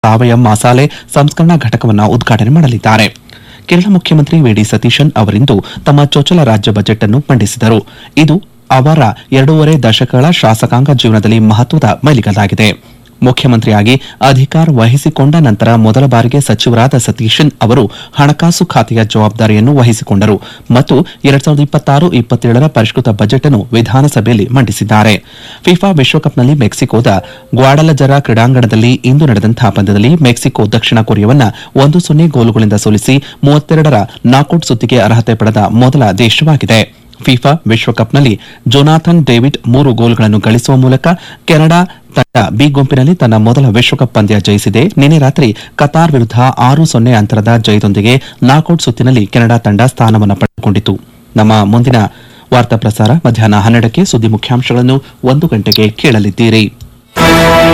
ಸಾವಯವ ಮಸಾಲೆ ಸಂಸ್ಕರಣಾ ಘಟಕವನ್ನು ಉದ್ಘಾಟನೆ ಮಾಡಲಿದ್ದಾರೆ ಕೇರಳ ಮುಖ್ಯಮಂತ್ರಿ ವಿಡಿ ಸತೀಶನ್ ಅವರಿಂದು ತಮ್ಮ ಚೊಚ್ಚಲ ರಾಜ್ಯ ಬಜೆಟ್ ಅನ್ನು ಮಂಡಿಸಿದರು ಇದು ಅವರ ಎರಡೂವರೆ ದಶಕಗಳ ಶಾಸಕಾಂಗ ಜೀವನದಲ್ಲಿ ಮಹತ್ವದ ಮೈಲಿಗಲ್ಲಾಗಿದೆ ಮುಖ್ಯಮಂತ್ರಿಯಾಗಿ ಅಧಿಕಾರ ವಹಿಸಿಕೊಂಡ ನಂತರ ಮೊದಲ ಬಾರಿಗೆ ಸಚಿವರಾದ ಸತೀಶನ್ ಅವರು ಹಣಕಾಸು ಖಾತೆಯ ಜವಾಬ್ದಾರಿಯನ್ನು ವಹಿಸಿಕೊಂಡರು ಮತ್ತು ಎರಡ್ ಸಾವಿರದ ಇಪ್ಪತ್ತಾರು ಇಪ್ಪತ್ತೇಳರ ಪರಿಷ್ಕೃತ ಬಜೆಟ್ ಅನ್ನು ವಿಧಾನಸಭೆಯಲ್ಲಿ ಮಂಡಿಸಿದ್ದಾರೆ ಫಿಫಾ ವಿಶ್ವಕಪ್ನಲ್ಲಿ ಮೆಕ್ಸಿಕೋದ ಗ್ವಾಡಲಜರ ಕ್ರೀಡಾಂಗಣದಲ್ಲಿ ಇಂದು ನಡೆದಂತಹ ಪಂದ್ಯದಲ್ಲಿ ಮೆಕ್ಸಿಕೋ ದಕ್ಷಿಣ ಕೊರಿಯಾವನ್ನ ಒಂದು ಸೊನ್ನೆ ಗೋಲುಗಳಿಂದ ಸೋಲಿಸಿ ಮೂವತ್ತೆರಡರ ನಾಕೌಟ್ ಸುತ್ತಿಗೆ ಅರ್ಹತೆ ಪಡೆದ ಮೊದಲ ದೇಶವಾಗಿದೆ ಫಿಫಾ ವಿಶ್ವಕಪ್ನಲ್ಲಿ ಜೊನಾಥನ್ ಡೇವಿಡ್ ಮೂರು ಗೋಲ್ಗಳನ್ನು ಗಳಿಸುವ ಮೂಲಕ ಕೆನಡಾ ತಂಡ ಬಿ ಗುಂಪಿನಲ್ಲಿ ತನ್ನ ಮೊದಲ ವಿಶ್ವಕಪ್ ಪಂದ್ಯ ಜಯಿಸಿದೆ ನಿನ್ನೆ ರಾತ್ರಿ ಕತಾರ್ ವಿರುದ್ಧ ಆರು ಸೊನ್ನೆ ಅಂತರದ ಜಯದೊಂದಿಗೆ ನಾಕೌಟ್ ಸುತ್ತಿನಲ್ಲಿ ಕೆನಡಾ ತಂಡ ಸ್ಥಾನವನ್ನು ಪಡೆದುಕೊಂಡಿತು ನಮ್ಮ ಮುಂದಿನ ವಾರ್ತಾ ಪ್ರಸಾರ ಮಧ್ಯಾಹ್ನ ಹನ್ನೆರಡಕ್ಕೆ ಸುದ್ದಿ ಮುಖ್ಯಾಂಶಗಳನ್ನು ಒಂದು ಗಂಟೆಗೆ ಕೇಳಲಿದ್ದೀರಿ